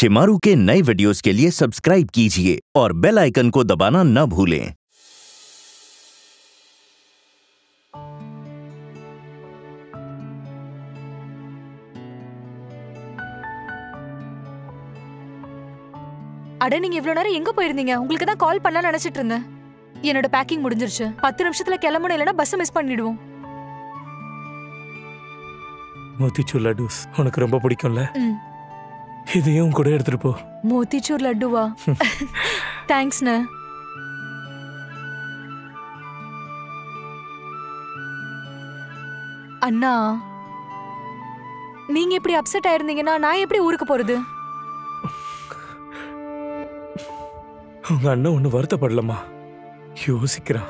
शिमारू के नए वीडियोस के लिए सब्सक्राइब कीजिए और बेल आइकन को दबाना न भूलें அட நீங்க இவ்வளவு நேரம் எங்க போயிருந்தீங்க உங்களுக்கு தான் கால் பண்ணலாம் நினைச்சிட்டு இருந்தேன் என்னோட பேக்கிங் முடிஞ்சிருச்சு பத்து நிமிஷத்துல கிளம்பணும் இல்லைன்னா பஸ் மிஸ் பண்ணிடுவோம் மோத்திச்சூர் லட்டூஸ் உனக்கு ரொம்ப பிடிக்கும்ல ம். இதையும் கூட எடுத்துட்டு போ மோத்திச்சூர் லட்டுவா தேங்க்ஸ்ண்ண அண்ணா நீங்க எப்படி அப்செட் ஆயிருந்தீங்கன்னா நான் எப்படி ஊருக்கு போறது உங்க அண்ணன் ஒண்ணு வருத்தப்படலமா யோசிக்கிறான்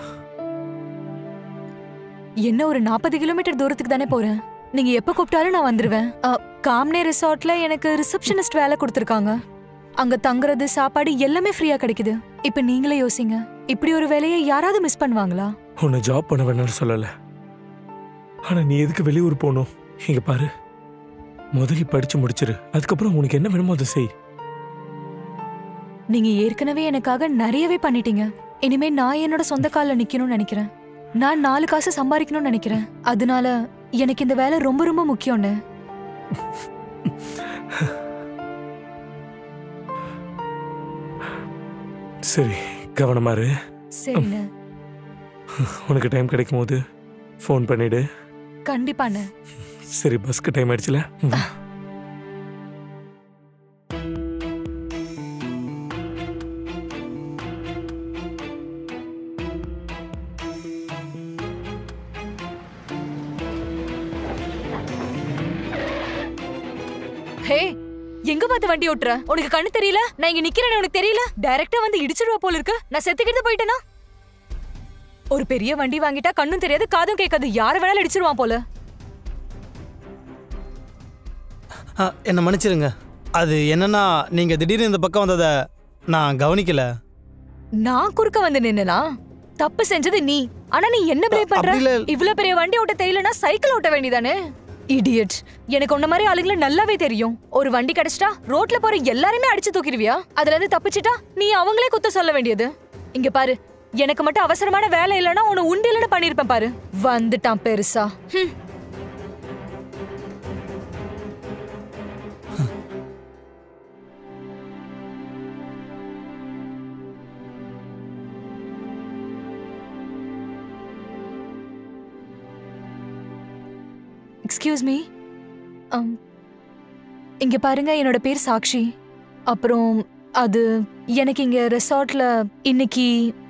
என்ன ஒரு நாற்பது கிலோமீட்டர் தூரத்துக்கு தானே போறேன் நீங்க எப்ப கூப்பிட்டாலும் நான் வந்துருவேன் அ, காம்னே ரிசார்ட்ல எனக்கு ரிசப்ஷனிஸ்ட் வேலை கொடுத்துருக்காங்க அங்க தங்குறது சாப்பாடு எல்லாமே ஃப்ரீயா கிடைக்குது இப்ப நீங்களே யோசிங்க இப்படி ஒரு வேலையை யாராவது மிஸ் பண்ணுவாங்களா உன்னை ஜாப் பண்ண வேணாம்னு சொல்லல ஆனா நீ எதுக்கு வெளியூர் போகணும் இங்க பாரு முதல்ல படிச்சு முடிச்சிரு அதுக்கப்புறம் உனக்கு என்ன வேணுமோ அதை செய் நீங்க ஏற்கனவே எனக்காக நிறையவே பண்ணிட்டீங்க இனிமே நான் என்னோட சொந்த கால்ல நிக்கணும்னு நினைக்கிறேன் நான் நாலு காசு சம்பாதிக்கணும்னு நினைக்கிறேன் அதனால எனக்கு இந்த வேலை ரொம்ப ரொம்ப முக்கியம்னு சரி கவனமா இரு சரிண்ண உனக்கு டைம் கிடைக்கும் போது ஃபோன் பண்ணிடு கண்டிப்பாண்ண சரி பஸ்க்கு டைம் ஆயிடுச்சுல வா. ஹே எங்க பார்த்து வண்டி ஓட்டுற உனக்கு கண்ணு தெரியல நான் இங்க நிக்கிறேன்னு உனக்கு தெரியல டைரக்டா வந்து இடிச்சிடுவா போல இருக்கு நான் செத்துக்கிட்டு போயிட்டேனா ஒரு பெரிய வண்டி வாங்கிட்டா கண்ணும் தெரியாது காதும் கேட்காது யார வேணாலும் இடிச்சிருவான் போல ஆ, என்னை மன்னிச்சிருங்க அது என்னன்னா நீங்கள் திடீர்னு இந்த பக்கம் வந்ததை நான் கவனிக்கல நான் குறுக்க வந்து நின்னா தப்பு செஞ்சது நீ ஆனா நீ என்ன ப்ளே பண்ற அப்படி இல்ல. இவ்ளோ பெரிய வண்டி ஓட்ட தெரியலனா சைக்கிள் ஓட்ட வேண்டியதானே இடியட் எனக்கு உன்ன மாதிரி ஆளுங்களை நல்லாவே தெரியும் ஒரு வண்டி கிடைச்சிட்டா ரோட்ல போற எல்லாருமே அடிச்சு தூக்கிடுவியா அதுல இருந்து தப்பிச்சிட்டா நீ அவங்களே குத்த சொல்ல வேண்டியது இங்க பாரு எனக்கு மட்டும் அவசரமான வேலை இல்லைன்னா உன்னை உண்டு இல்லைன்னு பண்ணிருப்பேன் பாரு வந்துட்டான் பெருசா ஹம். எக்ஸ்கியூஸ் மீ இங்க பாருங்க என்னோட பேர் சாக்ஷி அப்புறம் அது எனக்கு இங்க ரெசார்ட்ல இன்னைக்கு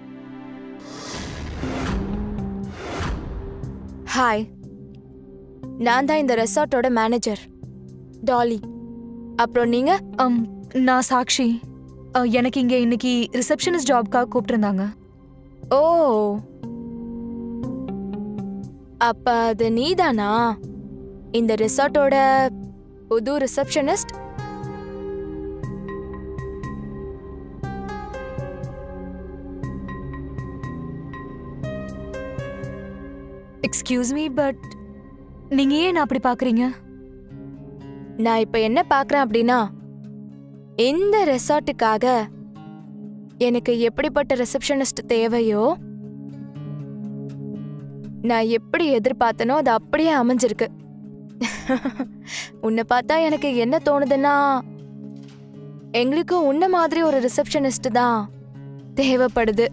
ஹாய் நான் தான் இந்த ரெசார்ட்டோட மேனேஜர் டாலி அப்புறம் நீங்க um, நான் சாக்ஷி அஹ், எனக்கு இங்க இன்னைக்கு ரிசப்ஷனிஸ்ட் ஜாப்க்காக கூப்பிட்டுருந்தாங்க ஓ அப்ப அது நீதானா இந்த ரெசார்ட்டோட புது ரிசப்ஷனிஸ்ட் எக்ஸ்கியூஸ் மீ பட் நீங்க ஏன் என்ன அப்படி பாக்குறீங்க நான் இப்ப என்ன பார்க்கறேன் அப்படின்னா இந்த ரெசார்ட்டுக்காக எனக்கு எப்படிப்பட்ட ரிசப்ஷனிஸ்ட் தேவையோ நான் எப்படி எதிர்பார்த்தனோ அது அப்படியே அமைஞ்சிருக்கு உன்னை பார்த்தா எனக்கு என்ன தோணுதுன்னா எங்களுக்கு உன்ன மாதிரி ஒரு ரிசப்ஷனிஸ்ட் தான் தேவைப்படுது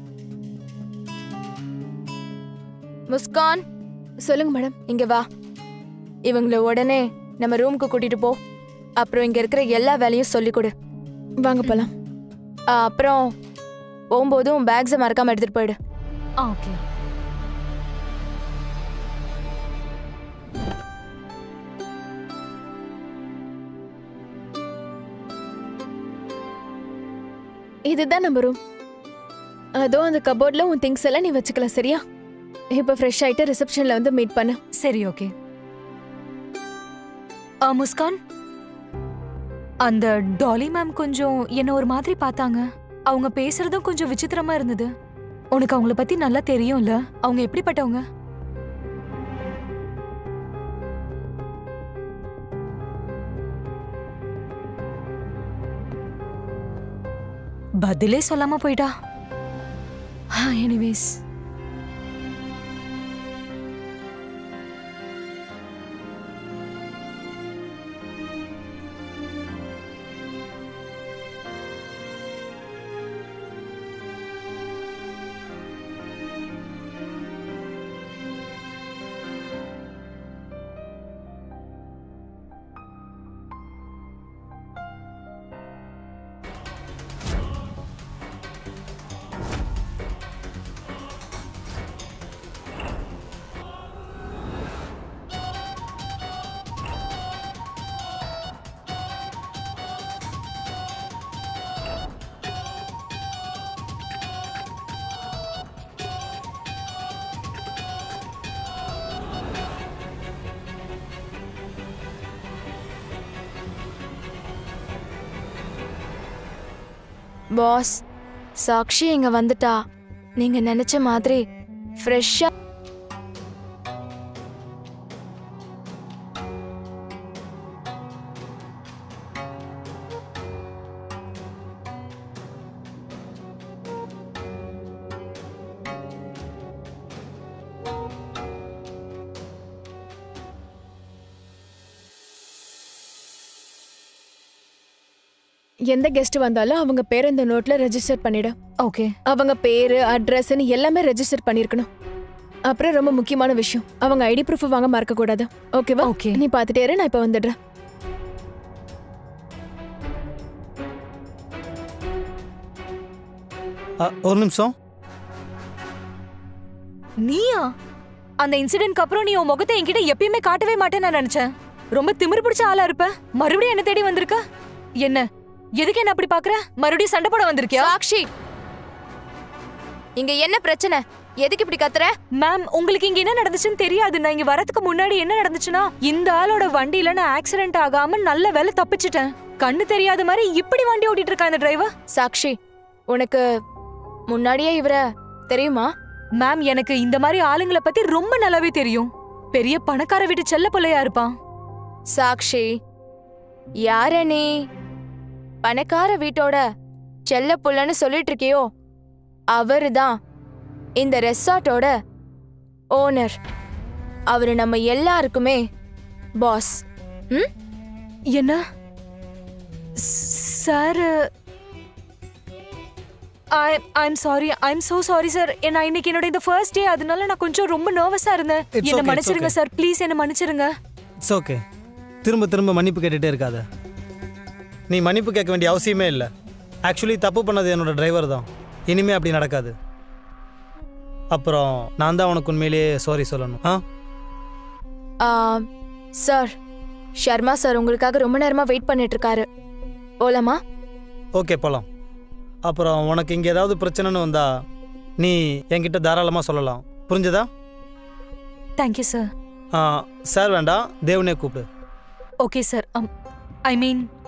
முஸ்கான் சொல்லுங்க மேடம் இங்க வா இவங்கள உடனே நம்ம ரூமுக்கு கூட்டிட்டு போ அப்புறம் இங்க இருக்கிற எல்லா வேலையும் சொல்லிக் கொடு வாங்க போலாம் ஆ, அப்புறம் போகும்போதும் பேக்ஸை மறக்காம எடுத்துட்டு போயிடு ஆ ஓகே இதுதான் நம்ம ரூம் அதோ அந்த கபோர்ட்ல உன் திங்ஸ் எல்லாம் நீ வச்சுக்கலாம் சரியா இப்போ ஃப்ரெஷ் ஆயிட்டு ரிசப்ஷன்ல வந்து மீட் பண்ணு சரி ஓகே ஆ முஸ்கான் அந்த டாலி மேம் கொஞ்சம் என்ன ஒரு மாதிரி பார்த்தாங்க அவங்க பேசுறதும் கொஞ்சம் விசித்திரமா இருந்தது உனக்கு அவங்கள பத்தி நல்லா தெரியும்ல அவங்க எப்படிப்பட்டவங்க பதிலே சொல்லாம போயிட்டா எனிவேஸ் பாஸ் சாக்ஷி இங்க வந்துட்டா நீங்க நினைச்ச மாதிரி ஃப்ரெஷ்ஷா எந்த கெஸ்ட் வந்தாலும் அவங்க பேரை இந்த நோட்ல ரெஜிஸ்டர் பண்ணிடு ஓகே அவங்க பேரு அட்ரஸ்னு எல்லாமே ரெஜிஸ்டர் பண்ணிருக்கணும் அப்புறம் ரொம்ப முக்கியமான விஷயம் அவங்க ஐடி ப்ரூஃப் வாங்க மறக்க கூடாது ஓகேவா Okay. நீ பாத்துட்டே இரு நான் இப்ப வந்துடுறேன் ஆ, ஒரு நிமிஷம் நீயா அந்த இன்சிடென்ட்க்கு அப்புறம் நீ உன் முகத்தை என்கிட்ட எப்பயுமே காட்டவே மாட்டேன்னு நான் நினைச்சேன் ரொம்ப திமிரு பிடிச்ச ஆளா இருப்ப மறுபடியும் என்ன தேடி வந்திருக்க என்ன எதுக்கு என்ன அப்படி பாக்குற மறுபடியும் சண்டை போட வந்திருக்கியா சாக்ஷி இங்க என்ன பிரச்சனை எதுக்கு இப்படி கத்துற மேம் உங்களுக்கு இங்க என்ன நடந்துச்சுன்னு தெரியாது நான் இங்க வரதுக்கு முன்னாடி என்ன நடந்துச்சுன்னா இந்த ஆளோட வண்டியில நான் ஆக்சிடென்ட் ஆகாம நல்ல வேலை தப்பிச்சிட்டேன் கண்ணு தெரியாத மாதிரி இப்படி வண்டி ஓட்டிட்டு இருக்கா இந்த டிரைவர் சாக்ஷி உனக்கு முன்னாடியே இவர தெரியுமா மேம் எனக்கு இந்த மாதிரி ஆளுங்களை பத்தி ரொம்ப நல்லாவே தெரியும் பெரிய பணக்கார வீட்டு செல்ல பிள்ளையா இருப்பான் சாக்ஷி யார நீ பணக்கார வீட்டோட செல்ல புள்ளன்னு சொல்லிட்டு இருக்கியோ அவருதான் இந்த ரெசார்ட்டோட ஓனர் அவரு நம்ம எல்லாருக்குமே பாஸ் ம் என்ன sir I I'm sorry I'm so sorry sir நான் இன்னைக்கு என்னோட இந்த ஃபர்ஸ்ட் டே அதனால நான் கொஞ்சம் ரொம்ப நர்வஸா இருந்தேன் It's என்ன okay, it's மன்னிச்சிருங்க okay. சார் ப்ளீஸ் என்ன மன்னிச்சிருங்க இட்ஸ் ஓகே திரும்ப திரும்ப மன்னிப்பு கேட்டுகிட்டே இருக்காத நீ மன்னிப்பு கேட்க வேண்டிய அவசியமே இல்லை ஆக்சுவலி தப்பு பண்ணது என்னோட டிரைவர் தான் இனிமே அப்படி நடக்காது அப்புறம் நான் தான் உனக்கு உண்மையிலேயே சாரி சொல்லணும் ஆ ஆ, சார் ஷர்மா சார் உங்களுக்காக ரொம்ப நேரமா வெயிட் பண்ணிட்டு இருக்காரு போலாமா ஓகே போகலாம் அப்புறம் உனக்கு இங்கே ஏதாவது பிரச்சனைன்னு வந்தா நீ என்கிட்ட தாராளமாக சொல்லலாம் புரிஞ்சதா தேங்க்யூ சார் ஆ, சார் வேண்டாம் தேவனே கூப்பிடு ஓகே சார் ஐ மீன்